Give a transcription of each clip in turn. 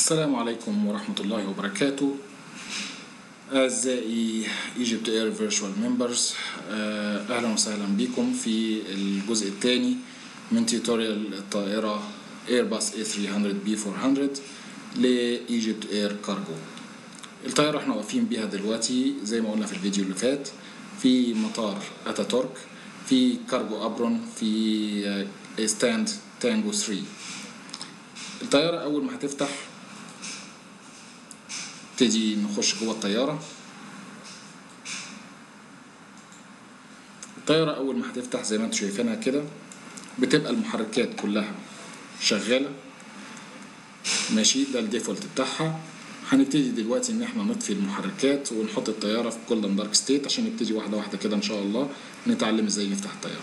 السلام عليكم ورحمة الله وبركاته أعزائي Egypt Air Virtual Members آه، أهلا وسهلا بكم في الجزء الثاني من تيوتوريال الطائرة Airbus A300 B400 ل Egypt Air Cargo الطائرة احنا واقفين بيها دلوقتي زي ما قلنا في الفيديو اللي فات في مطار أتاتورك في كارجو أبرون في آه، ستاند تانجو 3 الطيارة أول ما هتفتح نبتدي نخش جوه الطيارة الطيارة أول ما هتفتح زي ما انتوا شايفينها كده بتبقى المحركات كلها شغالة ماشي ده الديفولت بتاعها هنبتدي دلوقتي ان احنا نطفي المحركات ونحط الطيارة في كولدن دارك ستيت عشان نبتدي واحدة واحدة كده ان شاء الله نتعلم ازاي نفتح الطيارة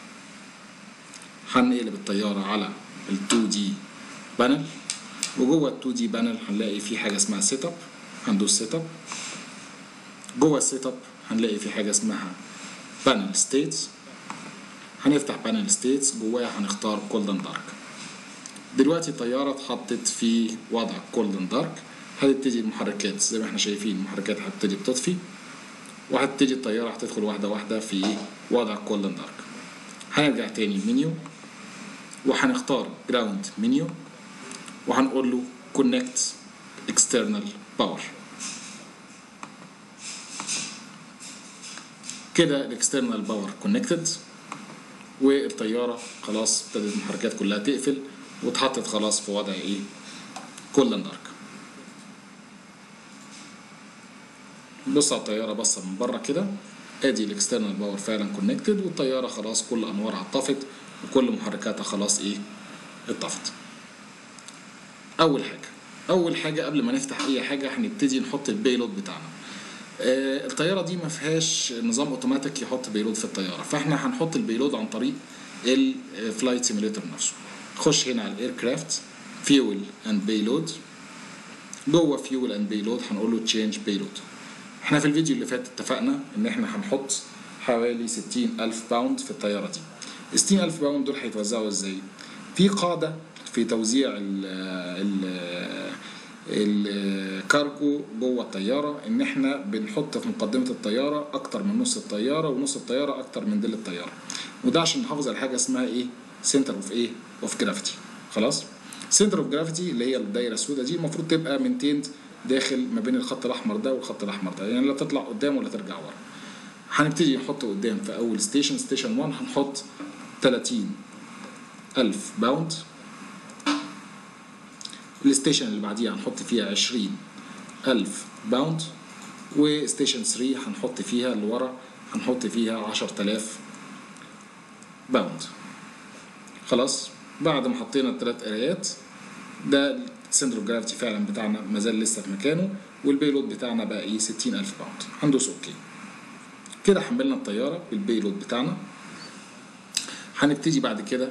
هنقلب الطيارة على ال 2 دي بانل وجوه ال 2 دي بانل هنلاقي في حاجة اسمها سيت اب هندوس سيت اب جوه السيت اب هنلاقي في حاجة اسمها بانل ستيتس هنفتح بانل ستيتس جواها هنختار كولدن دارك دلوقتي الطيارة اتحطت في وضع كولدن دارك هتبتدي المحركات زي ما احنا شايفين المحركات هتبتدي بتطفي وهتبتدي الطيارة هتدخل واحدة واحدة في وضع كولدن دارك هنرجع تاني منيو وهنختار جراوند منيو وهنقول له connect external power كده الاكسترنال باور كونكتد والطيارة خلاص ابتدت المحركات كلها تقفل واتحطت خلاص في وضع ايه كولن دارك بص على الطيارة بصة من بره كده ادي الاكسترنال باور فعلا كونكتد والطيارة خلاص كل انوارها اتطفت وكل محركاتها خلاص ايه اتطفت اول حاجة اول حاجة قبل ما نفتح اي حاجة هنبتدي نحط البيلود بتاعنا آه، الطيارة دي ما فيهاش نظام اوتوماتيك يحط بيلود في الطيارة فاحنا هنحط البيلود عن طريق الفلايت سيميليتر نفسه خش هنا على الايركرافت فيول اند بيلود جوه فيول اند بيلود هنقول له تشينج بيلود احنا في الفيديو اللي فات اتفقنا ان احنا هنحط حوالي 60 ألف باوند في الطيارة دي ال 60 ألف باوند دول هيتوزعوا ازاي في قاعدة في توزيع ال ال الكارجو جوه الطياره ان احنا بنحط في مقدمه الطياره اكتر من نص الطياره ونص الطياره اكتر من دل الطياره وده عشان نحافظ على حاجه اسمها ايه سنتر اوف ايه اوف جرافيتي خلاص سنتر اوف جرافيتي اللي هي الدايره السوداء دي المفروض تبقى من داخل ما بين الخط الاحمر ده والخط الاحمر ده يعني لا تطلع قدام ولا ترجع ورا هنبتدي نحط قدام في اول ستيشن ستيشن 1 هنحط 30 ألف باوند الستيشن اللي بعديها هنحط فيها عشرين ألف باوند وستيشن 3 هنحط فيها اللي ورا هنحط فيها عشر تلاف باوند خلاص بعد ما حطينا التلات قرايات ده السنتر اوف جرافيتي فعلا بتاعنا مازال لسه في مكانه والبيلود بتاعنا بقى ايه ستين ألف باوند هندوس اوكي كده حملنا الطيارة بالبيلود بتاعنا هنبتدي بعد كده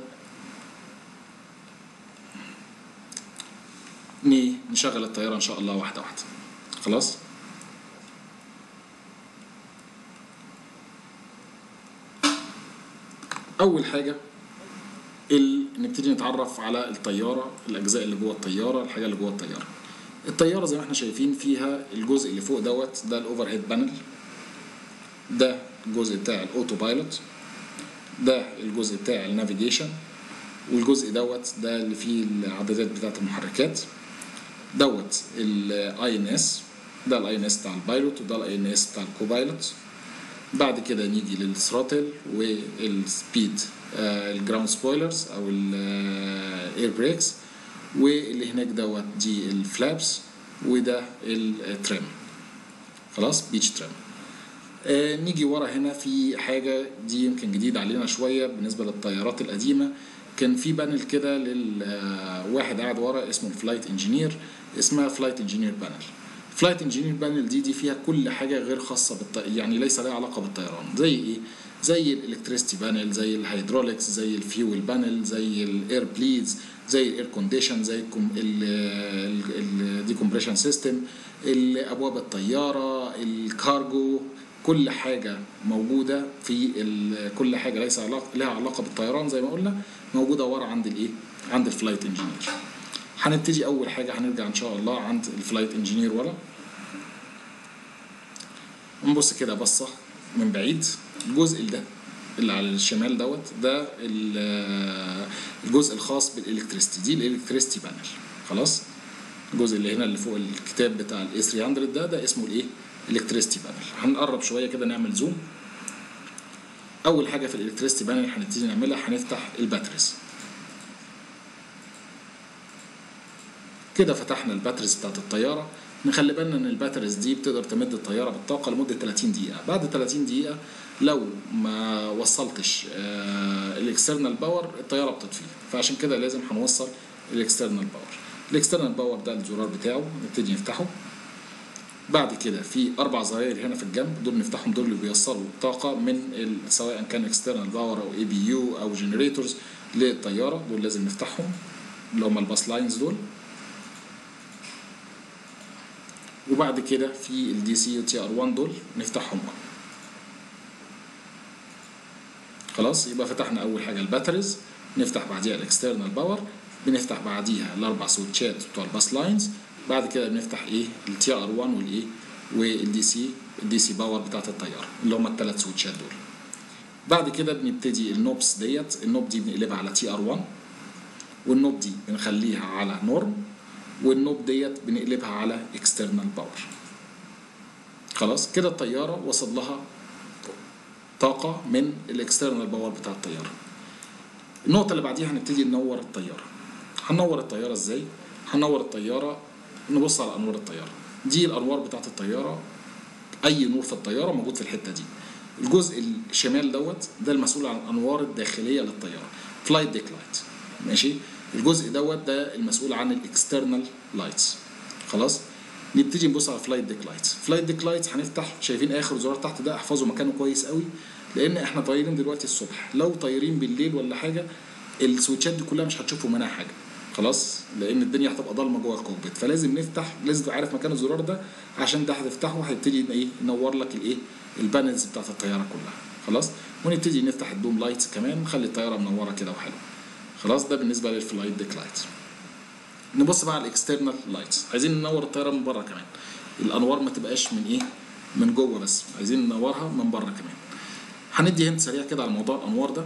نشغل الطيارة إن شاء الله واحدة واحدة خلاص أول حاجة ال... نبتدي نتعرف على الطيارة الأجزاء اللي جوه الطيارة الحاجة اللي جوه الطيارة الطيارة زي ما احنا شايفين فيها الجزء اللي فوق دوت ده الأوفر هيد بانل ده الجزء بتاع الأوتو بايلوت ده الجزء بتاع النافيجيشن والجزء دوت ده اللي فيه العدادات بتاعت المحركات دوت الاي ان اس ده الاي ان اس بتاع البايلوت وده الاي ان اس بتاع الكوبايلوت بعد كده نيجي للثروتل والسبيد الجراوند سبويلرز او الاير بريكس واللي هناك دوت دي الفلابس وده التريم خلاص بيتش تريم آه نيجي ورا هنا في حاجة دي يمكن جديدة علينا شوية بالنسبة للطيارات القديمة كان في بانل كده للواحد قاعد ورا اسمه الفلايت انجينير اسمها فلايت انجينير بانل فلايت انجينير بانل دي دي فيها كل حاجه غير خاصه بالط... يعني ليس لها علاقه بالطيران زي ايه زي الالكتريستي بانل زي الهيدروليكس زي الفيول بانل زي الاير بليدز زي الاير كونديشن زي الديكمبريشن سيستم ابواب الطياره الكارجو كل حاجه موجوده في كل حاجه ليس علاقة لها علاقه بالطيران زي ما قلنا موجوده ورا عند الايه عند الفلايت انجينير هنبتدي اول حاجه هنرجع ان شاء الله عند الفلايت انجينير ورا نبص كده بصه من بعيد الجزء اللي ده اللي على الشمال دوت ده ال- الجزء الخاص بالالكتريستي دي الالكتريستي بانل خلاص الجزء اللي هنا اللي فوق الكتاب بتاع الاي 300 ده ده اسمه الايه الكتريستي بانل هنقرب شويه كده نعمل زوم اول حاجه في الالكتريستي بانل هنبتدي نعملها هنفتح الباتريز كده فتحنا الباتريز بتاعت الطياره نخلي بالنا ان الباتريز دي بتقدر تمد الطياره بالطاقه لمده 30 دقيقه بعد 30 دقيقه لو ما وصلتش الاكسترنال باور الطياره بتطفي فعشان كده لازم هنوصل الاكسترنال باور الاكسترنال باور ده الزرار بتاعه نبتدي نفتحه بعد كده في اربع زراير هنا في الجنب دول نفتحهم دول اللي بيوصلوا طاقه من ال- سواء كان اكسترنال باور او اي بي يو او جنريتورز للطياره دول لازم نفتحهم اللي هم الباس لاينز دول وبعد كده في الدي سي وتي ار 1 دول نفتحهم خلاص يبقى فتحنا اول حاجه الباتريز نفتح بعديها الاكسترنال باور بنفتح بعديها الاربع سويتشات بتوع الباس لاينز بعد كده بنفتح ايه التي ار 1 والايه والدي سي الدي سي باور بتاعت الطياره اللي هم الثلاث سويتشات دول بعد كده بنبتدي النوبس ديت النوب دي بنقلبها على تي ار 1 والنوب دي بنخليها على نورم والنوب ديت بنقلبها على اكسترنال باور خلاص كده الطياره وصل لها طاقه من الاكسترنال باور بتاع الطياره النقطه اللي بعديها هنبتدي ننور الطياره هننور الطياره ازاي هننور الطياره نبص على انوار الطياره دي الانوار بتاعت الطياره اي نور في الطياره موجود في الحته دي الجزء الشمال دوت ده المسؤول عن الانوار الداخليه للطياره فلايت ديك لايت ماشي الجزء دوت ده المسؤول عن الاكسترنال لايتس خلاص نبتدي نبص على فلايت ديك لايتس فلايت ديك لايتس هنفتح شايفين اخر زرار تحت ده احفظوا مكانه كويس قوي لان احنا طايرين دلوقتي الصبح لو طايرين بالليل ولا حاجه السويتشات دي كلها مش هتشوفوا منها حاجه خلاص لان الدنيا هتبقى ضلمه جوه الكوكبيت فلازم نفتح لازم تبقى عارف مكان الزرار ده عشان ده هتفتحه هيبتدي ايه ينور لك الايه البانلز بتاعت الطياره كلها خلاص ونبتدي نفتح الدوم لايتس كمان نخلي الطياره منوره كده وحلوه خلاص ده بالنسبه للفلايت ديك لايت نبص بقى على الاكسترنال لايتس عايزين ننور الطياره من بره كمان الانوار ما تبقاش من ايه من جوه بس عايزين ننورها من بره كمان هندي هنت سريع كده على موضوع الانوار ده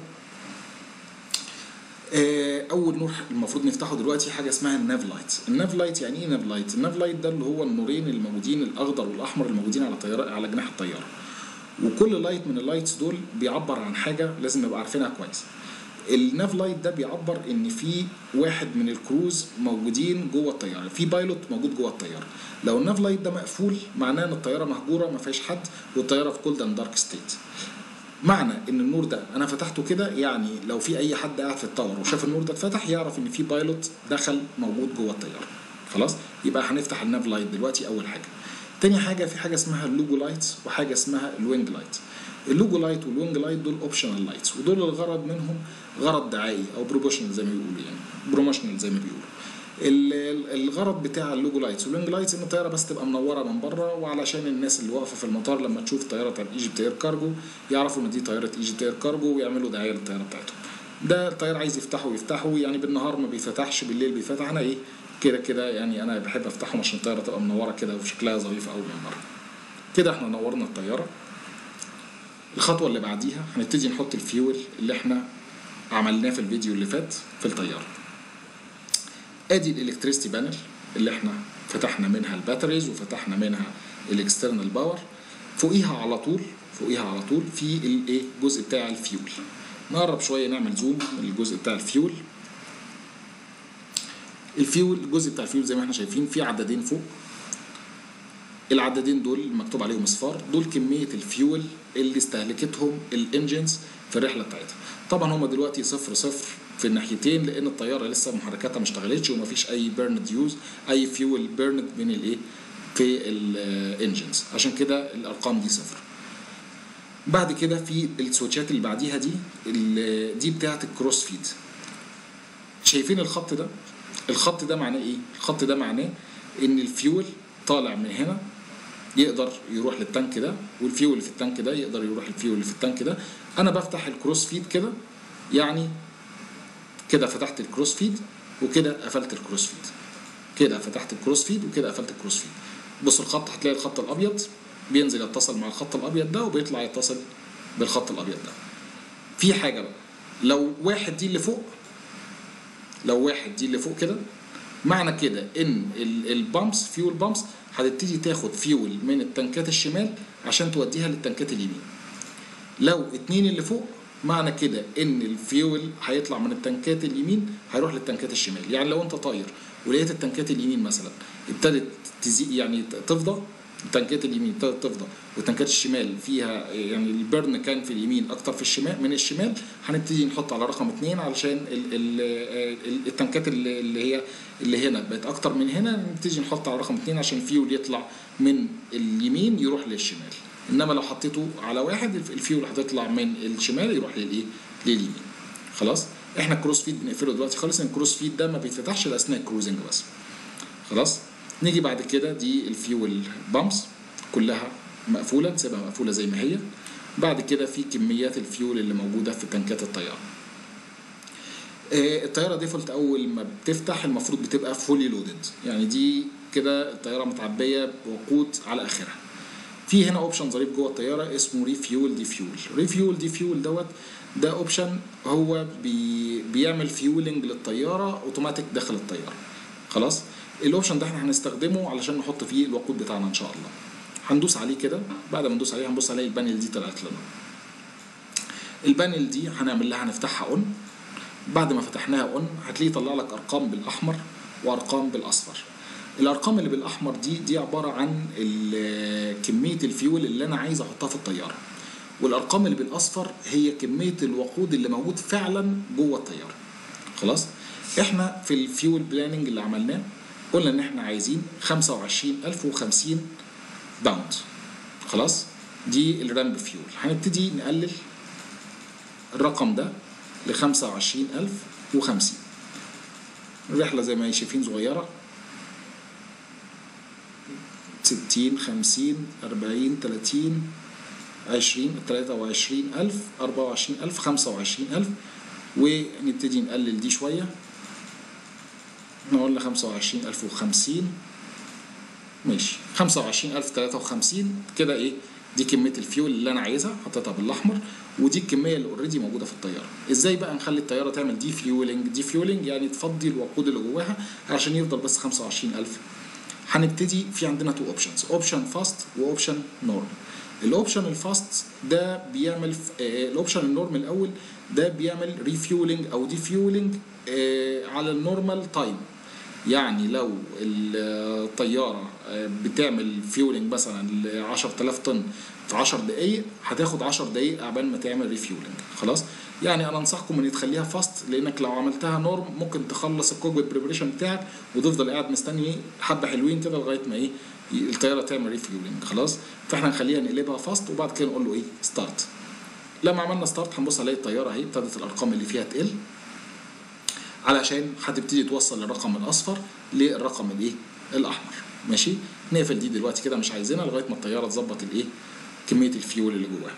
آه، اول نور المفروض نفتحه دلوقتي حاجه اسمها الناف لايت الناف لايت يعني ايه ناف لايت الناف لايت ده اللي هو النورين الموجودين الاخضر والاحمر الموجودين على طياره على جناح الطياره وكل لايت من اللايتس دول بيعبر عن حاجه لازم نبقى عارفينها كويس الناف لايت ده بيعبر ان في واحد من الكروز موجودين جوه الطياره في بايلوت موجود جوه الطياره لو الناف لايت ده مقفول معناه ان الطياره مهجوره ما فيهاش حد والطياره في كولد اند دارك ستيت معنى ان النور ده انا فتحته كده يعني لو في اي حد قاعد في التاور وشاف النور ده اتفتح يعرف ان في بايلوت دخل موجود جوه الطياره خلاص يبقى هنفتح الناف لايت دلوقتي اول حاجه تاني حاجه في حاجه اسمها اللوجو لايت وحاجه اسمها الوينج لايت اللوجو لايت والوينج لايت دول اوبشنال لايتس ودول الغرض منهم غرض دعائي او بروبوشنال زي ما بيقولوا يعني بروموشنال زي ما بيقولوا ال- ال- الغرض بتاع اللوجو لايتس والوينج لايتس ان الطياره بس تبقى منوره من بره وعلشان الناس اللي واقفه في المطار لما تشوف طياره بتاعت ايجيبت اير كارجو يعرفوا ان دي طياره ايجيبت اير كارجو ويعملوا دعايه للطياره بتاعتهم ده الطيار عايز يفتحه يفتحه يعني بالنهار ما بيفتحش بالليل بيفتح انا ايه كده كده يعني انا بحب افتحهم عشان الطياره تبقى منوره كده وشكلها ظريف قوي من بره كده احنا نورنا الطياره الخطوه اللي بعديها هنبتدي نحط الفيول اللي احنا عملناه في الفيديو اللي فات في الطياره ادي الالكتريستي بانل اللي احنا فتحنا منها الباتريز وفتحنا منها الاكسترنال باور فوقيها على طول فوقيها على طول في الايه الجزء بتاع الفيول نقرب شويه نعمل زوم للجزء بتاع الفيول الفيول الجزء بتاع الفيول زي ما احنا شايفين في عددين فوق العددين دول مكتوب عليهم اصفار دول كميه الفيول اللي استهلكتهم الانجنز في الرحله بتاعتها طبعا هم دلوقتي صفر صفر في الناحيتين لان الطياره لسه محركاتها ما اشتغلتش ومفيش اي بيرند يوز اي فيول بيرند من الايه في الانجنز عشان كده الارقام دي صفر بعد كده في السويتشات اللي بعديها دي اللي دي بتاعه الكروس فيد شايفين الخط ده الخط ده معناه ايه الخط ده معناه ان الفيول طالع من هنا يقدر يروح للتانك ده والفيول اللي في التانك ده يقدر يروح الفيول اللي في التانك ده انا بفتح الكروس فيد كده يعني كده فتحت الكروس فيد وكده قفلت الكروس فيد كده فتحت الكروس فيد وكده قفلت الكروس فيد بص الخط هتلاقي الخط الابيض بينزل يتصل مع الخط الابيض ده وبيطلع يتصل بالخط الابيض ده في حاجه بقى لو واحد دي اللي فوق لو واحد دي اللي فوق كده معنى كده ان البامبس فيول بامبس هتبتدي تاخد فيول من التنكات الشمال عشان توديها للتنكات اليمين لو اتنين اللي فوق معنى كده ان الفيول هيطلع من التنكات اليمين هيروح للتنكات الشمال يعني لو انت طاير ولقيت التنكات اليمين مثلا ابتدت تزيد يعني تفضى التنكات اليمين ابتدت تفضى والتنكات الشمال فيها يعني البرن كان في اليمين اكتر في الشمال من الشمال هنبتدي نحط على رقم اتنين علشان ال ال ال التنكات اللي اللي هي اللي هنا بقت اكتر من هنا نبتدي نحط على رقم اتنين عشان فيول يطلع من اليمين يروح للشمال انما لو حطيته على واحد الفيول هتطلع من الشمال يروح للايه لليمين خلاص احنا الكروس فيد بنقفله دلوقتي خالص ان الكروس فيد ده ما بيتفتحش الا اثناء الكروزنج بس خلاص نيجي بعد كده دي الفيول بامبس كلها مقفوله نسيبها مقفوله زي ما هي بعد كده في كميات الفيول اللي موجوده في تنكات الطياره الطياره ديفولت اول ما بتفتح المفروض بتبقى فولي لودد يعني دي كده الطياره متعبيه بوقود على اخرها في هنا اوبشن ظريف جوه الطياره اسمه ريفيول دي فيول ريفيول دي فيول دوت ده اوبشن هو بي بيعمل فيولنج للطياره اوتوماتيك داخل الطياره خلاص الاوبشن ده احنا هنستخدمه علشان نحط فيه الوقود بتاعنا ان شاء الله هندوس عليه كده بعد ما ندوس عليه هنبص عليه البانل دي طلعت لنا البانل دي هنعمل لها هنفتحها اون بعد ما فتحناها اون هتلاقيه يطلع لك ارقام بالاحمر وارقام بالاصفر الارقام اللي بالاحمر دي دي عباره عن كميه الفيول اللي انا عايز احطها في الطياره والارقام اللي بالاصفر هي كميه الوقود اللي موجود فعلا جوه الطياره خلاص احنا في الفيول بلاننج اللي عملناه قلنا ان احنا عايزين 25050 باوند خلاص دي الرامب فيول هنبتدي نقلل الرقم ده ل 25050 الرحله زي ما شايفين صغيره 60 50 40 30 20 23000 24000 25000 ونبتدي نقلل دي شويه نقول ل 25050 ماشي 25053 كده ايه دي كميه الفيول اللي انا عايزها حطيتها بالاحمر ودي الكميه اللي اوريدي موجوده في الطياره ازاي بقى نخلي الطياره تعمل دي فيولنج دي فيولنج يعني تفضي الوقود اللي جواها عشان يفضل بس 25000 هنبتدي في عندنا تو اوبشنز اوبشن فاست واوبشن نورم الاوبشن الفاست ده بيعمل الاوبشن النورم الاول ده بيعمل ريفيولنج او دي فيولنج على النورمال تايم يعني لو الطياره بتعمل فيولنج مثلا ل 10000 طن في 10 دقائق هتاخد 10 دقائق عبال ما تعمل ريفيولنج خلاص يعني انا انصحكم ان تخليها فاست لانك لو عملتها نورم ممكن تخلص الكوكبيت بريبريشن بتاعك وتفضل قاعد مستني حبه حلوين كده لغايه ما ايه الطياره تعمل ريفيولنج خلاص فاحنا نخليها نقلبها فاست وبعد كده نقول له ايه ستارت لما عملنا ستارت هنبص عليه الطياره اهي ابتدت الارقام اللي فيها تقل علشان هتبتدي توصل للرقم الاصفر للرقم الايه الاحمر ماشي نقفل دي دلوقتي كده مش عايزينها لغايه ما الطياره تظبط الايه كميه الفيول اللي جواها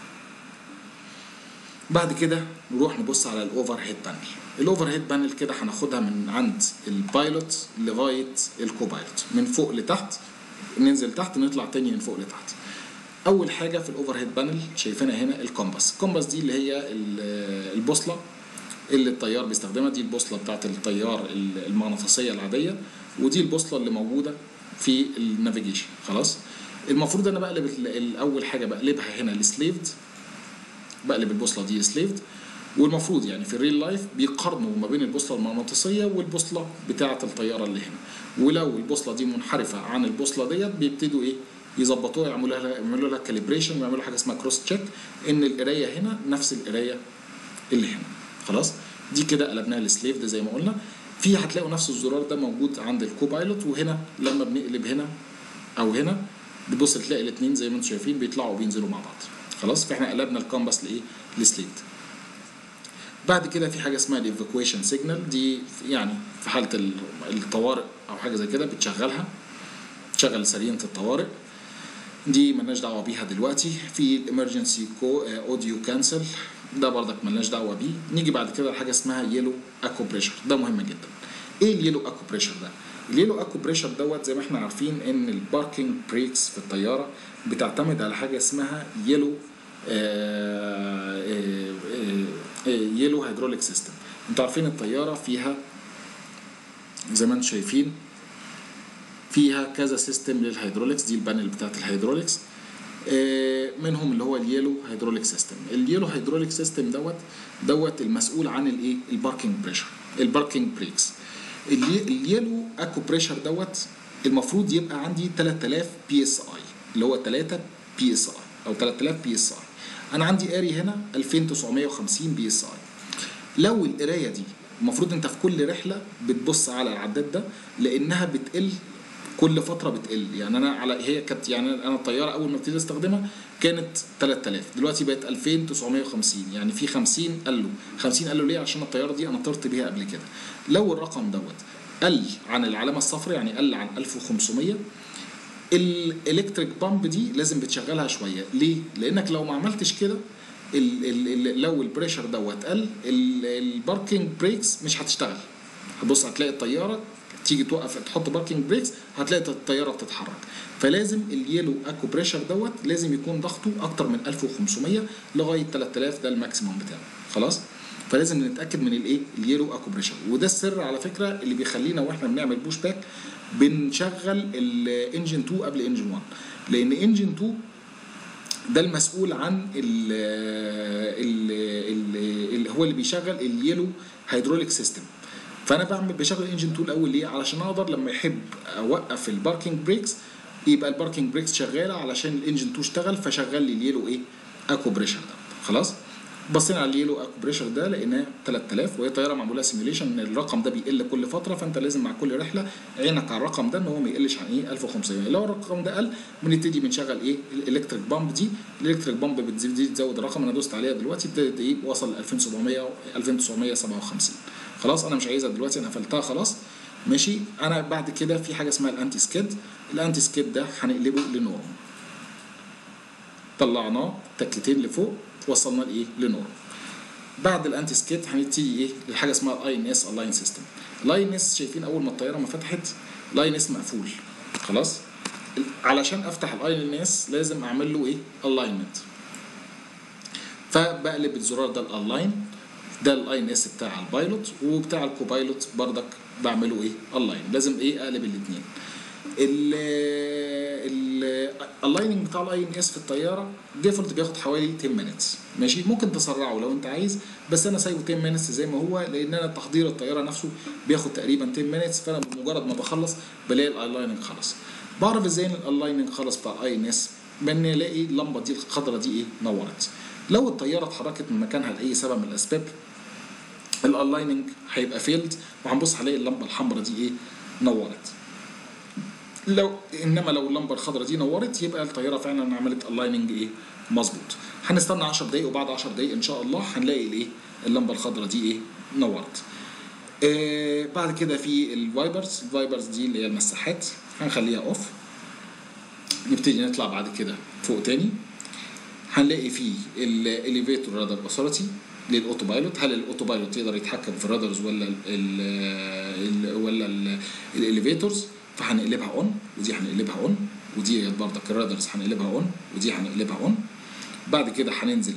بعد كده نروح نبص على الاوفر هيد بانل الاوفر هيد بانل كده هناخدها من عند البايلوت لغايه الكوبايلوت من فوق لتحت ننزل تحت نطلع تاني من فوق لتحت اول حاجه في الاوفر هيد بانل شايفينها هنا الكومباس الكومباس دي اللي هي البوصله اللي الطيار بيستخدمها دي البوصله بتاعت الطيار المغناطيسيه العاديه ودي البوصله اللي موجوده في النافيجيشن خلاص المفروض انا بقلب اول حاجه بقلبها هنا لسليفد بقلب البوصله دي سليفد والمفروض يعني في الريل لايف بيقارنوا ما بين البوصله المغناطيسيه والبوصله بتاعه الطياره اللي هنا ولو البوصله دي منحرفه عن البوصله ديت بيبتدوا ايه يظبطوها يعملوا لها يعملوا لها كاليبريشن ويعملوا حاجه اسمها كروس تشيك ان القرايه هنا نفس القرايه اللي هنا خلاص دي كده قلبناها لسليف ده زي ما قلنا في هتلاقوا نفس الزرار ده موجود عند الكوبايلوت وهنا لما بنقلب هنا او هنا بتبص تلاقي الاثنين زي ما انتم شايفين بيطلعوا وبينزلوا مع بعض خلاص فاحنا قلبنا الكامباس لايه لسليف بعد كده في حاجه اسمها الايفاكويشن سيجنال دي يعني في حاله الطوارئ او حاجه زي كده بتشغلها تشغل سرينه الطوارئ دي ملناش دعوه بيها دلوقتي في الامرجنسي كو اوديو كانسل ده برضك ملناش دعوه بيه نيجي بعد كده لحاجه اسمها يلو اكو بريشر ده مهم جدا ايه اليلو اكو بريشر ده اليلو اكو بريشر دوت زي ما احنا عارفين ان الباركينج بريكس في الطياره بتعتمد على حاجه اسمها يلو يلو هيدروليك سيستم انتوا عارفين الطياره فيها زي ما انتم شايفين فيها كذا سيستم للهيدروليكس دي البانل بتاعت الهيدروليكس آه، منهم اللي هو اليلو هيدروليك سيستم اليلو هيدروليك سيستم دوت دوت المسؤول عن الايه الباركينج بريشر الباركينج بريكس الي- اليلو اكو بريشر دوت المفروض يبقى عندي 3000 بي اس اي اللي هو 3 بي اس اي او 3000 بي اس اي انا عندي اري هنا 2950 بي اس اي لو القرايه دي المفروض انت في كل رحله بتبص على العداد ده لانها بتقل كل فتره بتقل يعني انا على هي كانت يعني انا الطياره اول ما ابتديت استخدمها كانت 3000 دلوقتي بقت 2950 يعني في 50 قالوا 50 قالوا ليه عشان الطياره دي انا طرت بيها قبل كده لو الرقم دوت قل عن العلامه الصفراء يعني قل عن 1500 الالكتريك بامب دي لازم بتشغلها شويه ليه لانك لو ما عملتش كده ال ال ال لو البريشر دوت قل ال- الباركينج بريكس مش هتشتغل هتبص هتلاقي الطياره تيجي توقف تحط باركينج بريكس هتلاقي الطياره بتتحرك فلازم اليلو اكو بريشر دوت لازم يكون ضغطه اكتر من 1500 لغايه 3000 ده الماكسيموم بتاعه خلاص فلازم نتاكد من الايه اليلو اكو بريشر وده السر على فكره اللي بيخلينا واحنا بنعمل بوش باك بنشغل الانجن 2 قبل انجن 1 لان انجن 2 ده المسؤول عن ال ال ال ال هو اللي بيشغل اليلو هيدروليك سيستم فانا بعمل بشغل انجن 2 الاول ليه علشان اقدر لما يحب اوقف الباركينج بريكس يبقى الباركينج بريكس شغاله علشان الانجن 2 اشتغل فشغل لي اليلو ايه اكو بريشر ده خلاص بصينا على اليلو اكو بريشر ده لقيناه 3000 وهي طياره معموله سيميوليشن ان الرقم ده بيقل كل فتره فانت لازم مع كل رحله عينك على الرقم ده ان هو ما يقلش عن ايه 1500 لو الرقم ده قل بنبتدي بنشغل ايه الالكتريك بامب دي الالكتريك بامب بتزيد دي تزود الرقم انا دوست عليها دلوقتي ابتدت ايه وصل ل 2700 2957 خلاص انا مش عايزها دلوقتي انا قفلتها خلاص ماشي انا بعد كده في حاجه اسمها الانتي سكيد الانتي سكيد ده هنقلبه لنورم طلعناه تكتين لفوق وصلنا لايه لنورم بعد الانتي سكيت هنبتدي ايه لحاجه اسمها الاي ان اس الاين سيستم الاي ان اس شايفين اول ما الطياره ما فتحت الاي ان اس مقفول خلاص علشان افتح الاي ان اس لازم اعمل له ايه الاينمنت فبقلب الزرار ده الالاين ده الاي ان اس بتاع البايلوت وبتاع الكوبايلوت بردك بعمله ايه الاين لازم ايه اقلب الاثنين اللايننج بتاع الاي ان اس في الطياره ديفولت بياخد حوالي 10 مينتس ماشي ممكن تسرعه لو انت عايز بس انا سايبه 10 مينتس زي ما هو لان انا تحضير الطياره نفسه بياخد تقريبا 10 مينتس فانا بمجرد ما بخلص بلاقي الالايننج خلص بعرف ازاي ان الالايننج خلص بتاع الاي ان اس بان الاقي اللمبه دي الخضراء دي ايه نورت لو الطياره اتحركت من مكانها لاي سبب من الاسباب الالايننج هيبقى فيلد وهنبص هنلاقي اللمبه الحمراء دي ايه نورت لو انما لو اللمبه الخضراء دي نورت يبقى الطياره فعلا عملت الايننج ايه مظبوط هنستنى 10 دقايق وبعد 10 دقايق ان شاء الله هنلاقي الايه اللمبه الخضراء دي ايه نورت آه بعد كده في الفايبرز الفايبرز دي اللي هي المساحات هنخليها اوف نبتدي نطلع بعد كده فوق تاني هنلاقي فيه الاليفيتور رادار اوثورتي للاوتو بايلوت هل الاوتو بايلوت يقدر يتحكم في الرادرز ولا ال ال ولا الاليفيتورز فهنقلبها اون ودي هنقلبها اون ودي برضك الرادرز هنقلبها اون ودي هنقلبها اون بعد كده هننزل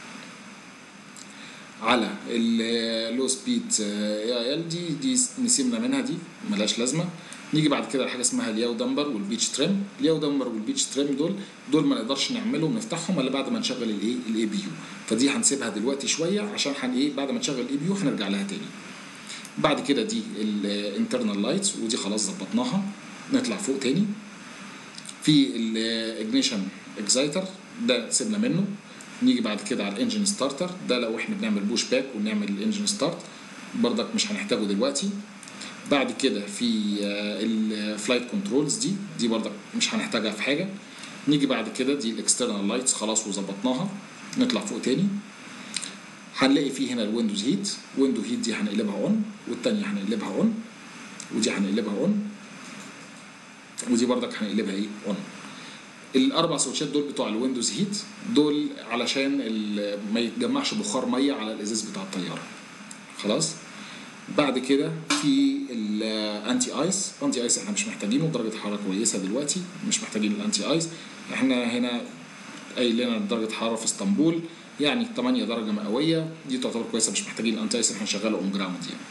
على اللو سبيد اي ال دي دي نسيبنا منها دي ملهاش لازمه نيجي بعد كده لحاجه اسمها الياو دمبر والبيتش تريم الياو دمبر والبيتش تريم دول دول ما نقدرش نعملهم نفتحهم الا بعد ما نشغل الايه الاي بي يو فدي هنسيبها دلوقتي شويه عشان هن ايه بعد ما نشغل الاي بي يو هنرجع لها تاني بعد كده دي الانترنال لايتس ودي خلاص ظبطناها نطلع فوق تاني في الاجنيشن اكزايتر ده سيبنا منه نيجي بعد كده على الانجن ستارتر ده لو احنا بنعمل بوش باك ونعمل الانجن ستارت بردك مش هنحتاجه دلوقتي بعد كده في الفلايت كنترولز دي دي بردك مش هنحتاجها في حاجه نيجي بعد كده دي الاكسترنال لايتس خلاص وظبطناها نطلع فوق تاني هنلاقي فيه هنا الويندوز هيت ويندو هيت دي هنقلبها اون والتانية هنقلبها اون ودي هنقلبها اون ودي بردك هنقلبها ايه اون الاربع سويتشات دول بتوع الويندوز هيت دول علشان ما يتجمعش بخار ميه على الازاز بتاع الطياره خلاص بعد كده في الانتي ايس انتي ايس احنا مش محتاجينه درجه حراره كويسه دلوقتي مش محتاجين الانتي ايس احنا هنا قايل لنا درجه حراره في اسطنبول يعني 8 درجه مئويه دي تعتبر كويسه مش محتاجين الانتي ايس احنا هنشغله اون جراوند يعني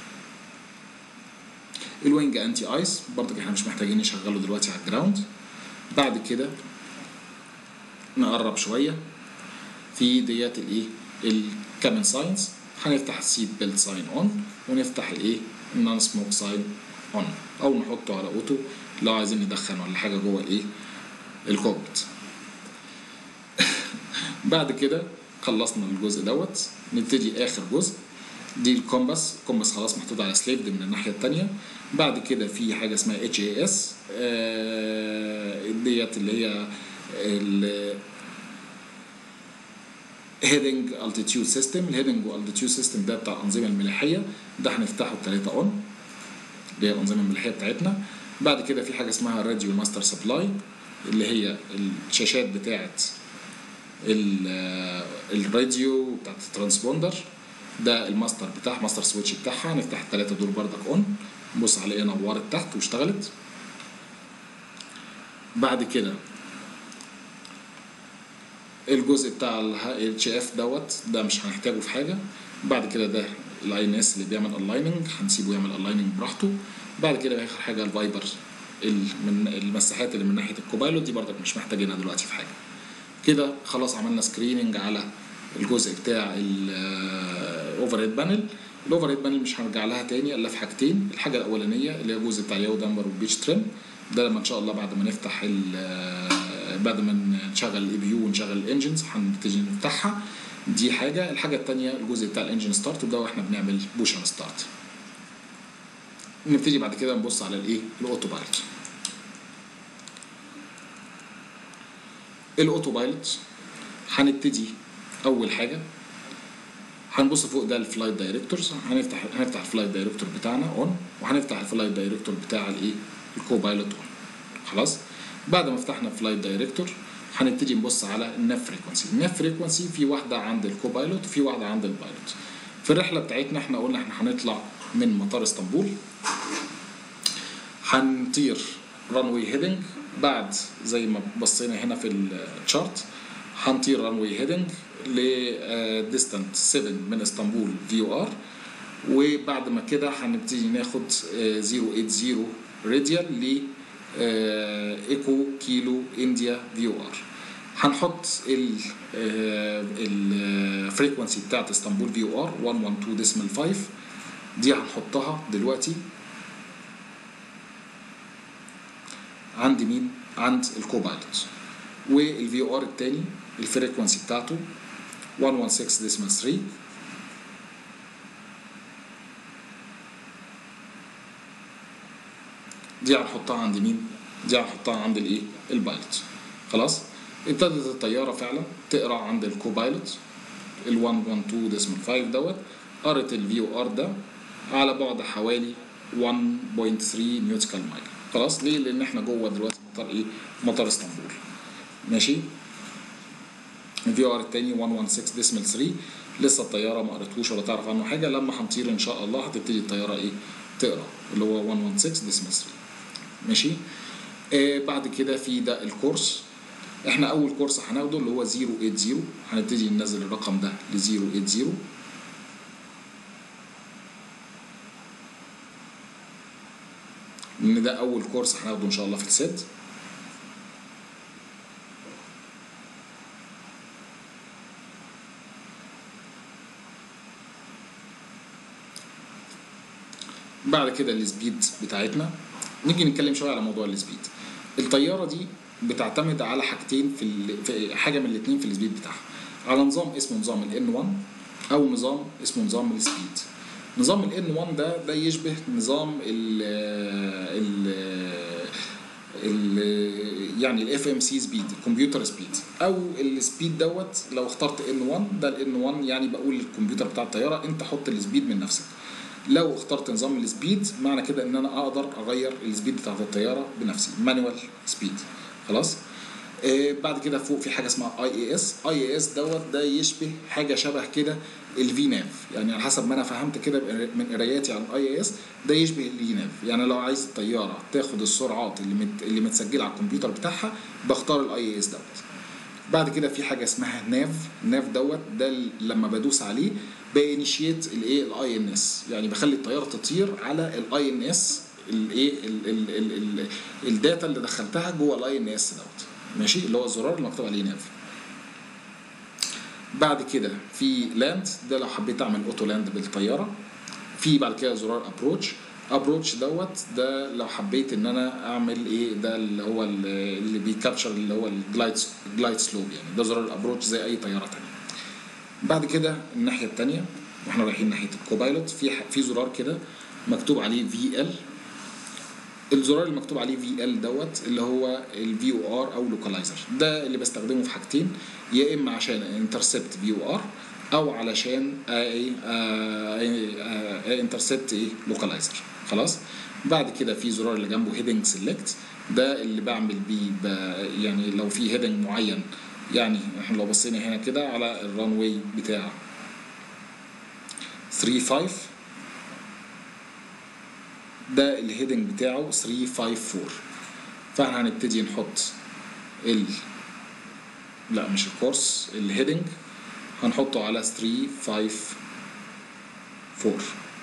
الوينج انتي ايس برضك احنا مش محتاجين نشغله دلوقتي على الجراوند بعد كده نقرب شويه في ديت الايه الكابن ساينز هنفتح السيت بيلت ساين اون ونفتح الايه النون سموك ساين اون او نحطه على اوتو لو عايزين ندخن ولا حاجه جوه الايه الكوكبيت بعد كده خلصنا الجزء دوت نبتدي اخر جزء دي الكومباس الكومباس خلاص محطوط على سليف من الناحيه الثانيه بعد كده في حاجه اسمها اتش اي اس ديت اللي هي ال هيدنج التيتيود سيستم الهيدنج والتيتيود سيستم ده بتاع الانظمه الملاحيه ده هنفتحه الثلاثه اون اللي هي الانظمه الملاحيه بتاعتنا بعد كده في حاجه اسمها راديو ماستر سبلاي اللي هي الشاشات بتاعه الراديو بتاعت الترانسبوندر ده الماستر بتاعها ماستر سويتش بتاعها نفتح الثلاثه دول بردك اون نبص عليها نورت تحت واشتغلت بعد كده الجزء بتاع الاتش اف دوت ده مش هنحتاجه في حاجه بعد كده ده الاي ان اس اللي بيعمل الايننج هنسيبه يعمل الايننج براحته بعد كده اخر حاجه الفايبر من المساحات اللي من ناحيه الكوبايلوت دي برضك مش محتاجينها دلوقتي في حاجه كده خلاص عملنا سكريننج على الجزء بتاع الاوفر هيد بانل الاوفر هيد بانل مش هنرجع لها تاني الا في حاجتين الحاجه الاولانيه اللي هي الجزء بتاع ياو دامبر والبيتش تريم ده لما ان شاء الله بعد ما نفتح بعد ما نشغل الاي بي يو ونشغل الانجنز هنبتدي نفتحها دي حاجه الحاجه الثانيه الجزء بتاع الانجن ستارت وده واحنا بنعمل بوشن ستارت نبتدي بعد كده نبص على الايه الاوتو بايلوت الاوتو بايلوت هنبتدي اول حاجه هنبص فوق ده الفلايت دايركتورز هنفتح هنفتح الفلايت دايركتور بتاعنا اون وهنفتح الفلايت دايركتور بتاع الايه الكوبايلوت اون خلاص بعد ما فتحنا فلايت دايركتور هنبتدي نبص على الناف فريكونسي الناف فريكونسي في واحده عند الكوبايلوت وفي واحده عند البايلوت في الرحله بتاعتنا احنا قلنا احنا هنطلع من مطار اسطنبول هنطير رانوي هيدنج بعد زي ما بصينا هنا في التشارت هنطير رانوي هيدنج لديستانت 7 من اسطنبول في او ار وبعد ما كده هنبتدي ناخد 080 راديال ل ايكو كيلو انديا في او ار هنحط الفريكونسي بتاعت اسطنبول في او ار 112 ديسمال 5 دي هنحطها دلوقتي عند مين؟ عند الكوبايلوت والفي او ار التاني الفريكونسي بتاعته 116 ديسمال 3 دي هنحطها عند مين؟ دي هنحطها عند الايه؟ البايلوت خلاص؟ ابتدت الطياره فعلا تقرا عند الكوبايلوت ال 112 ديسمال 5 دوت قرت الفي او ار ده على بعد حوالي 1.3 نيوتيكال مايل خلاص ليه؟ لان احنا جوه دلوقتي مطار ايه؟ مطار اسطنبول ماشي؟ الفي ار التاني 116 ديسمال 3 لسه الطياره ما قريتهوش ولا تعرف عنه حاجه لما هنطير ان شاء الله هتبتدي الطياره ايه تقرا اللي هو 116 ديسمال 3 ماشي آه بعد كده في ده الكورس احنا اول كورس هناخده اللي هو 080 هنبتدي ننزل الرقم ده ل 080 لان ده اول كورس هناخده ان شاء الله في السيت بعد كده السبيد بتاعتنا نيجي نتكلم شويه على موضوع السبيد الطياره دي بتعتمد على حاجتين في, ال... في حاجه من الاثنين في السبيد بتاعها على نظام اسمه نظام ال N1 او نظام اسمه نظام السبيد نظام ال N1 ده ده يشبه نظام ال ال ال يعني الاف ام سي سبيد الكمبيوتر سبيد او السبيد دوت لو اخترت N1 ده ال N1 يعني بقول للكمبيوتر بتاع الطياره انت حط السبيد من نفسك لو اخترت نظام السبيد معنى كده ان انا اقدر اغير السبيد بتاعت الطياره بنفسي مانوال سبيد خلاص آه بعد كده فوق في حاجه اسمها اي اي اس اي اي اس دوت ده يشبه حاجه شبه كده الفي ناف يعني على حسب ما انا فهمت كده من قراياتي عن الاي اس ده يشبه الفي ناف يعني لو عايز الطياره تاخد السرعات اللي مت اللي متسجله على الكمبيوتر بتاعها بختار الاي اس دوت بعد كده في حاجه اسمها ناف ناف دوت ده لما بدوس عليه بانيشيت الايه الاي ان اس يعني بخلي الطياره تطير على الاي ان اس الايه الداتا اللي دخلتها جوه الاي ان اس دوت ماشي اللي هو الزرار اللي مكتوب عليه ناف بعد كده في لاند ده لو حبيت اعمل اوتو لاند بالطياره في بعد كده زرار ابروتش ابروتش دوت ده لو حبيت ان انا اعمل ايه ده اللي هو اللي بيكابتشر اللي هو الجلايد جلايد سلوب يعني ده زرار الابروتش زي اي طياره تانية بعد كده الناحيه التانية واحنا رايحين ناحيه الكوبايلوت في في زرار كده مكتوب عليه في ال الزرار اللي مكتوب عليه في ال دوت اللي هو الفي او ار او لوكالايزر ده اللي بستخدمه في حاجتين يا اما عشان انترسبت في او ار او علشان انترسبت ايه لوكالايزر خلاص بعد كده في زرار اللي جنبه هيدنج سيلكت ده اللي بعمل بيه يعني لو في هيدنج معين يعني احنا لو بصينا هنا كده على الران واي بتاع 3 5 ده الهيدنج بتاعه 354 فاحنا هنبتدي نحط ال لا مش الكورس الهيدنج هنحطه على 354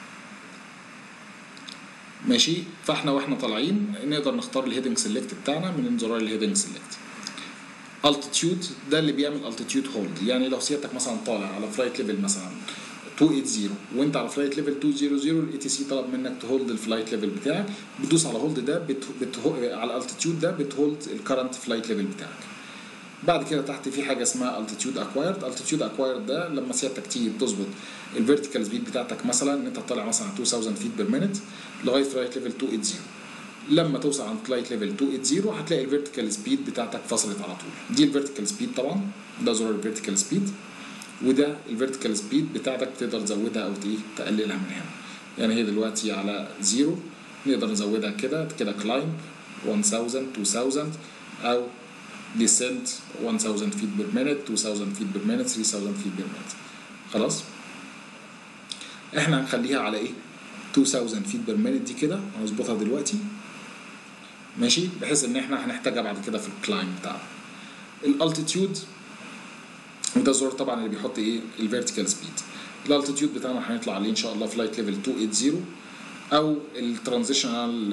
ماشي فاحنا واحنا طالعين نقدر نختار الهيدنج سيلكت بتاعنا من زرار الهيدنج سيلكت التيتيود ده اللي بيعمل التيتيود هولد يعني لو سيادتك مثلا طالع على فلايت ليفل مثلا 280 وانت على فلايت ليفل 200 الاي تي سي طلب منك تهولد الفلايت ليفل بتاعك بتدوس على هولد ده بت... بت... على الالتيتيود ده بتهولد الكرنت فلايت ليفل بتاعك بعد كده تحت في حاجه اسمها التيتيود اكوايرد التيتيود اكوايرد ده لما سيادتك تيجي تظبط الفيرتيكال سبيد بتاعتك مثلا ان انت طالع مثلا 2000 فيت بير مينت لغايه فلايت ليفل 280 لما توصل عند فلايت ليفل 280 هتلاقي الفيرتيكال سبيد بتاعتك فصلت على طول دي الفيرتيكال سبيد طبعا ده زرار الفيرتيكال سبيد وده الفيرتيكال سبيد بتاعتك تقدر تزودها او تقللها من هنا يعني هي دلوقتي على زيرو نقدر نزودها كده كده كلايم 1000 2000 او descent 1000 feet per minute 2000 feet per minute 3000 feet per minute خلاص احنا هنخليها على ايه 2000 feet per minute دي كده هنظبطها دلوقتي ماشي بحيث ان احنا هنحتاجها بعد كده في الكلايم بتاعنا الالتيتيود وده الزرار طبعا اللي بيحط ايه الفيرتيكال سبيد الالتيتيود بتاعنا هنطلع عليه ان شاء الله فلايت ليفل 280 او الترانزيشنال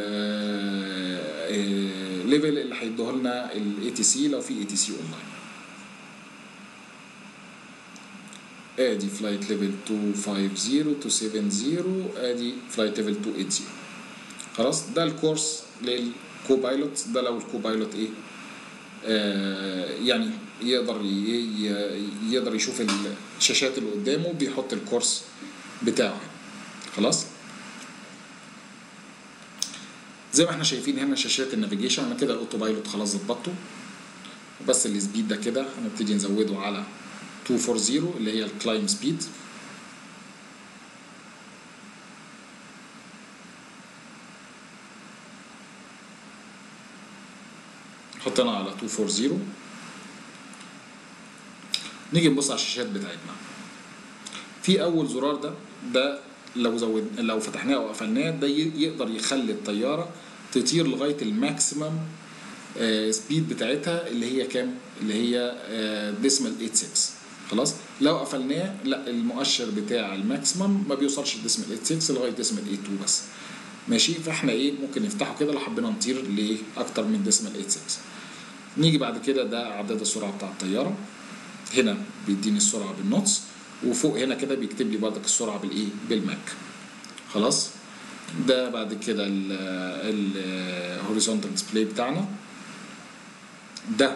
ليفل اللي هيدوه لنا الاي تي سي لو في اي تي سي اونلاين ادي فلايت ليفل 250 270 ادي فلايت ليفل 280 خلاص ده الكورس للكوبايلوت ده لو الكوبايلوت ايه آه يعني يقدر يقدر يشوف الشاشات اللي قدامه بيحط الكورس بتاعه خلاص زي ما احنا شايفين هنا شاشات النافيجيشن انا كده الاوتو بايلوت خلاص ظبطته بس السبيد ده كده هنبتدي نزوده على 240 اللي هي الكلايم سبيد حطينا على 240 نيجي نبص على الشاشات بتاعتنا في اول زرار ده ده لو زود لو فتحناه او قفلناه ده يقدر يخلي الطياره تطير لغايه الماكسيمم سبيد بتاعتها اللي هي كام اللي هي ديسمال 86 خلاص لو قفلناه لا المؤشر بتاع الماكسيمم ما بيوصلش لديسمال 86 لغايه ديسمال 82 بس ماشي فاحنا ايه ممكن نفتحه كده لو حبينا نطير لاكتر من ديسمال 86 نيجي بعد كده ده عداد السرعه بتاع الطياره هنا بيديني السرعه بالنوتس وفوق هنا كده بيكتب لي برضك السرعه بالايه بالماك خلاص ده بعد كده الهوريزونتال ديسبلاي بتاعنا ده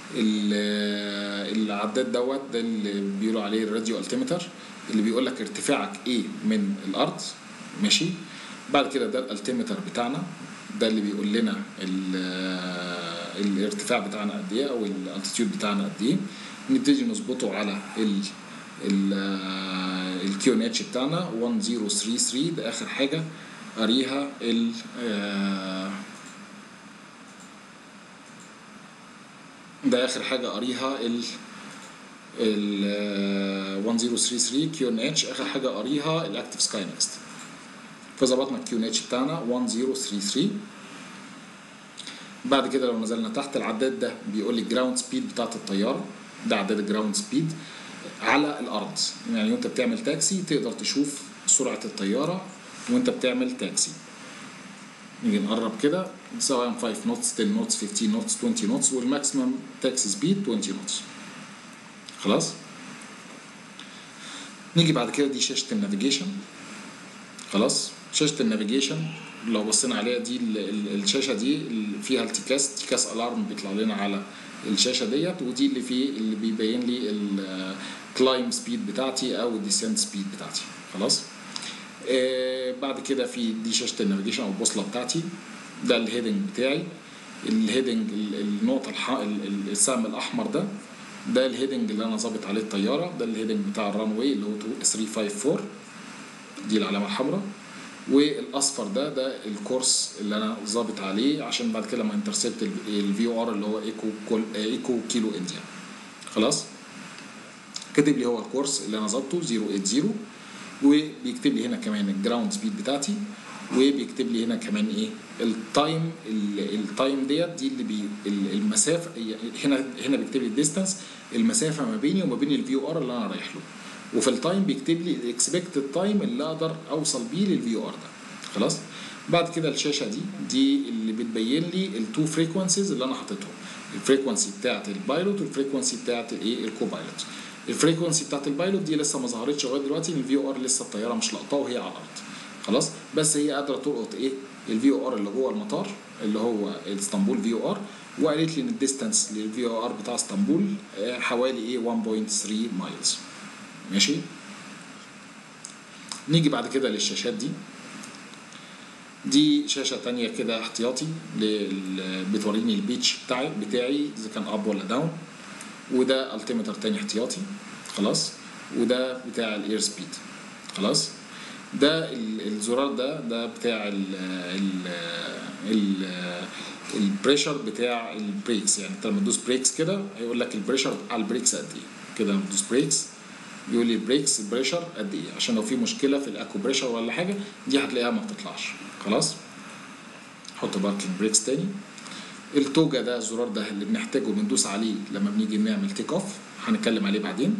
العداد دوت ده اللي بيقولوا عليه الراديو التيمتر اللي بيقول لك ارتفاعك ايه من الارض ماشي بعد كده ده الالتيمتر بتاعنا ده اللي بيقول لنا الارتفاع بتاعنا قد ايه او الالتيتيود بتاعنا قد ايه نبتدي نظبطه على ال الكيو ان اتش بتاعنا 1033 ده اخر حاجه قاريها ال ده اخر حاجه قاريها ال ال 1033 كيو ان اتش اخر حاجه قاريها الاكتف سكاي نكست فظبطنا الكيو ان اتش بتاعنا 1033 بعد كده لو نزلنا تحت العداد ده بيقول لي الجراوند سبيد بتاعت الطياره ده عداد الجراوند سبيد على الارض يعني وانت بتعمل تاكسي تقدر تشوف سرعه الطياره وانت بتعمل تاكسي نيجي نقرب كده سواء 5 نوتس 10 نوتس 15 نوتس 20 نوتس والماكسيمم تاكسي سبيد 20 نوتس خلاص نيجي بعد كده دي شاشه النافيجيشن خلاص شاشه النافيجيشن لو بصينا عليها دي ال- ال- الشاشه دي اللي فيها التكاس تكاس الارم بيطلع لنا على الشاشه ديت ودي اللي فيه اللي بيبين لي الكلايم سبيد بتاعتي او الديسنت سبيد بتاعتي خلاص آه بعد كده في دي شاشه النافيجيشن او البوصله بتاعتي ده الهيدنج بتاعي الهيدنج ال- النقطه الح... ال- ال- السهم الاحمر ده ده الهيدنج اللي انا ظابط عليه الطياره ده الهيدنج بتاع الران واي اللي هو 354 دي العلامه الحمراء والاصفر ده ده الكورس اللي انا ظابط عليه عشان بعد كده لما انترسبت الفي او ار اللي هو ايكو كول ايكو كيلو انديا خلاص كاتب لي هو الكورس اللي انا ظابطه 080 وبيكتب لي هنا كمان الجراوند سبيد بتاعتي وبيكتب لي هنا كمان ايه التايم ال- التايم ديت دي اللي بي ال- المسافه هنا هنا بيكتب لي الديستانس المسافه ما بيني وما بين الفي او ار اللي انا رايح له وفي التايم بيكتب لي الاكسبكتد تايم اللي اقدر اوصل بيه للفي او ار ده خلاص بعد كده الشاشه دي دي اللي بتبين لي التو فريكونسيز اللي انا حاططهم الفريكونسي بتاعت البايلوت والفريكونسي بتاعت الايه الكوبايلوت الفريكونسي بتاعت البايلوت دي لسه ما ظهرتش لغايه دلوقتي الفي او ار لسه الطياره مش لاقطاه وهي على الارض خلاص بس هي قادره تلقط ايه الفي او ار اللي جوه المطار اللي هو اسطنبول في او ار وقالت لي ان الديستانس للفي او ار بتاع اسطنبول آه، حوالي ايه 1.3 مايلز ماشي نيجي بعد كده للشاشات دي دي شاشة تانية كده احتياطي لل- بتوريني البيتش بتاعي بتاعي اذا كان اب ولا داون وده التيمتر تاني احتياطي خلاص وده بتاع الاير سبيد خلاص ده ال- الزرار ده ده بتاع ال ال ال البريشر بتاع البريكس يعني انت لما تدوس بريكس كده هيقول لك البريشر على البريكس قد ايه كده لما تدوس بريكس يقول لي البريكس بريشر قد ايه عشان لو في مشكله في الاكو بريشر ولا حاجه دي هتلاقيها ما بتطلعش خلاص حط باركنج بريكس تاني التوجا ده الزرار ده اللي بنحتاجه بندوس عليه لما بنيجي نعمل تيك اوف هنتكلم عليه بعدين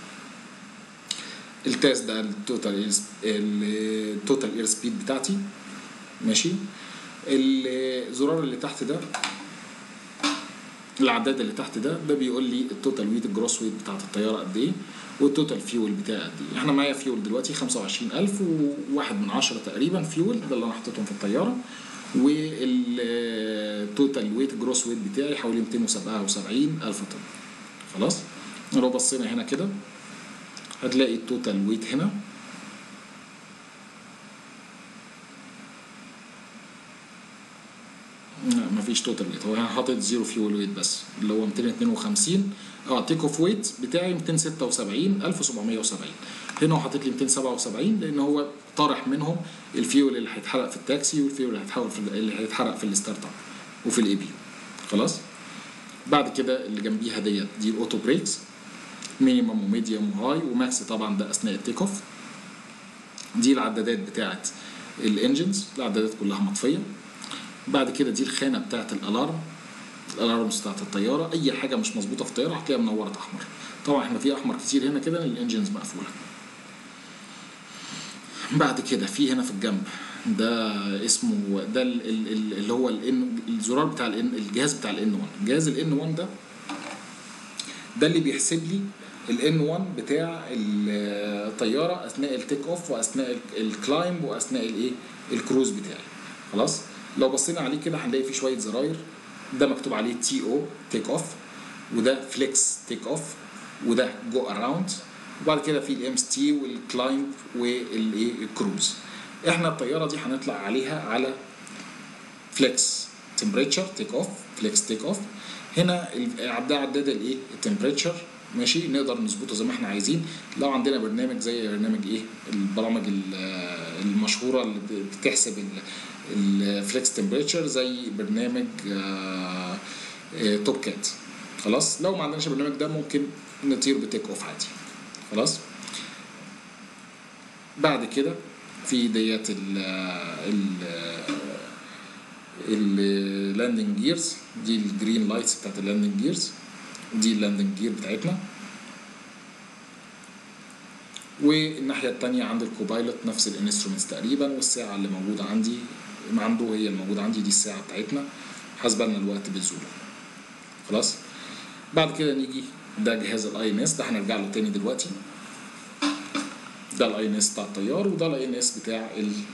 التاس ده التوتال التوتال اير سبيد بتاعتي ماشي الزرار اللي تحت ده العداد اللي تحت ده ده بيقول لي التوتال ويت الجروس ويت بتاعت الطياره قد ايه والتوتال فيول بتاعي قد ايه احنا معايا فيول دلوقتي 25000 وواحد من عشرة تقريبا فيول ده اللي انا حطيتهم في الطياره والتوتال ويت جروس ويت بتاعي حوالي 277 الف طن خلاص لو بصينا هنا كده هتلاقي التوتال ويت هنا لا مفيش توتال ويت هو هنا حاطط زيرو فيول ويت بس اللي هو 252 اه تيك اوف ويت بتاعي 276 1770 هنا هو حاطط لي 277 لان هو طارح منهم الفيول اللي هيتحرق في التاكسي والفيول اللي هيتحول في اللي هيتحرق في الستارت اب وفي الاي بي خلاص بعد كده اللي جنبيها ديت دي الاوتو بريكس مينيمم وميديوم وهاي وماكس طبعا ده اثناء التيك اوف دي العدادات بتاعت الانجنز العدادات كلها مطفيه بعد كده دي الخانه بتاعت الالارم الالارمز بتاعت الطياره اي حاجه مش مظبوطه في الطياره هتلاقيها منوره احمر طبعا احنا في احمر كتير هنا كده الانجنز مقفوله بعد كده في هنا في الجنب ده اسمه ده ال- ال- ال- اللي هو الان الزرار بتاع الان الجهاز بتاع الان 1 جهاز الان 1 ده ده اللي بيحسب لي الان 1 بتاع الطياره اثناء التيك اوف واثناء ال- الكلايمب واثناء الايه الكروز بتاعي خلاص لو بصينا عليه كده هنلاقي فيه شويه زراير ده مكتوب عليه تي او تيك اوف وده فليكس تيك اوف وده جو اراوند وبعد كده في الام اس تي والكلايمب والايه الكروز احنا الطياره دي هنطلع عليها على فليكس تمبريتشر تيك اوف فليكس تيك اوف هنا ال- ده عداد الايه التمبريتشر ماشي نقدر نظبطه زي ما احنا عايزين لو عندنا برنامج زي برنامج ايه البرامج ال- المشهوره اللي بتحسب الفليكس تمبريتشر زي برنامج آه، آه، توب كات خلاص لو ما عندناش البرنامج ده ممكن نطير بتيك اوف عادي خلاص بعد كده في ديت ال ال اللاندنج جيرز دي الجرين لايتس بتاعت اللاندنج جيرز دي اللاندنج جير بتاعتنا والناحية التانية عند الكوبايلوت نفس الانسترومنتس تقريبا والساعة اللي موجودة عندي عنده هي الموجودة عندي دي الساعة بتاعتنا حاسبة لنا الوقت بالزول خلاص بعد كده نيجي ده جهاز الاي ان اس ده هنرجع له تاني دلوقتي ده الاي ان اس بتاع الطيار وده الاي ان اس بتاع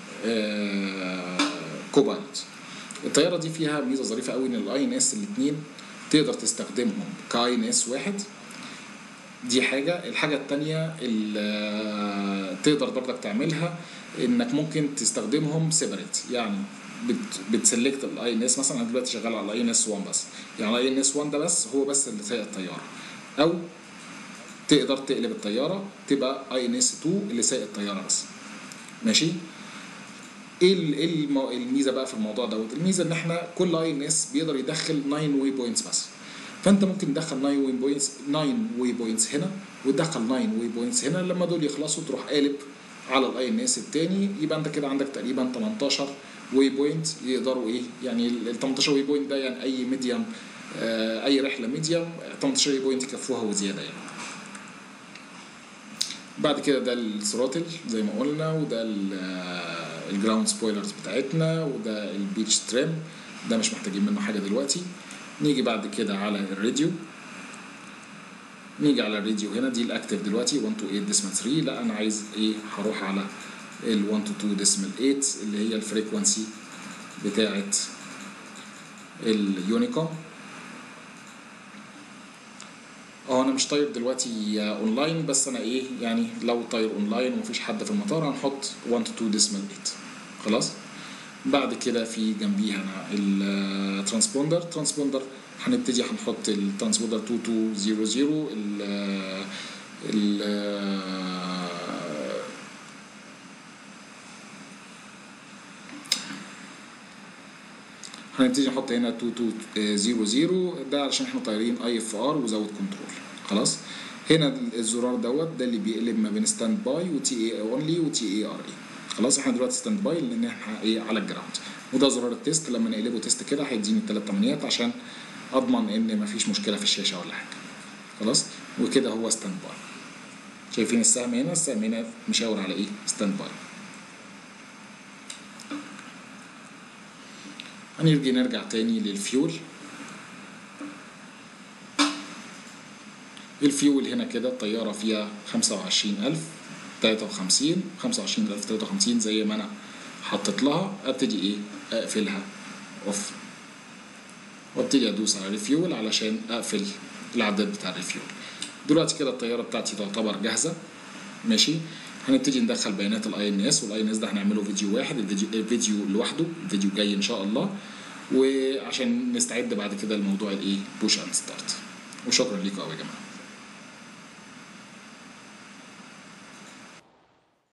الكوبايلوت الطياره دي فيها ميزه ظريفه قوي ان الاي ان اس الاثنين تقدر تستخدمهم كاي ان اس واحد دي حاجة الحاجة التانية اللي تقدر برضك تعملها انك ممكن تستخدمهم سيبريت يعني بت بتسلكت الاي ان اس مثلا انا دلوقتي شغال على الاي ان اس 1 بس يعني الاي ان اس 1 ده بس هو بس اللي سايق الطيارة او تقدر تقلب الطيارة تبقى اي ان اس 2 اللي سايق الطيارة بس ماشي ايه ال- إيه المو- الميزه بقى في الموضوع دوت الميزه ان احنا كل اي ان اس بيقدر يدخل 9 واي بوينتس بس فانت ممكن تدخل 9 واي بوينتس 9 واي بوينتس هنا وتدخل 9 واي بوينتس هنا لما دول يخلصوا تروح قالب على الاي ان اس التاني يبقى انت كده عندك تقريبا 18 واي بوينت يقدروا ايه يعني ال 18 واي بوينت ده يعني اي ميديم آه اي رحله ميديم 18 واي بوينت يكفوها وزياده يعني بعد كده ده الثروتل زي ما قلنا وده الجراوند سبويلرز بتاعتنا وده البيتش تريم ده مش محتاجين منه حاجه دلوقتي نيجي بعد كده على الراديو نيجي على الراديو هنا دي الاكتف دلوقتي 128 ديسمال 3 لا انا عايز ايه هروح على ال 122 ديسمال 8 اللي هي الفريكونسي بتاعت اليونيكوم اه انا مش طاير دلوقتي اونلاين بس انا ايه يعني لو طاير اونلاين ومفيش حد في المطار هنحط 1 to 2 ديسمال 8 خلاص بعد كده في جنبيها الترانسبوندر ترانسبوندر هنبتدي هنحط الترانسبوندر 2200 ال ال هنبتدي نحط هنا 2200 ده علشان احنا طايرين اي اف ار وزود كنترول خلاص هنا الزرار دوت ده اللي بيقلب ما بين ستاند باي وتي اي اونلي وتي اي ار اي خلاص احنا دلوقتي ستاند باي لان احنا ايه على الجراوند وده زرار التيست لما نقلبه تيست كده هيديني الثلاث تمانيات عشان اضمن ان مفيش مشكله في الشاشه ولا حاجه خلاص وكده هو ستاند باي شايفين السهم هنا السهم هنا مشاور على ايه ستاند باي هنرجع نرجع تاني للفيول الفيول هنا كده الطيارة فيها خمسة وعشرين ألف تلاتة وخمسين خمسة وعشرين ألف تلاتة وخمسين زي ما أنا حطيت لها أبتدي إيه أقفلها أوف وابتدي أدوس على ريفيول علشان أقفل العداد بتاع الريفيول دلوقتي كده الطيارة بتاعتي تعتبر جاهزة ماشي هنبتدي ندخل بيانات الاي ان اس والاي ان اس ده هنعمله فيديو واحد الفيديو, الفيديو لوحده الفيديو جاي ان شاء الله وعشان نستعد بعد كده لموضوع الايه بوش اند ستارت وشكرا لكم قوي يا جماعه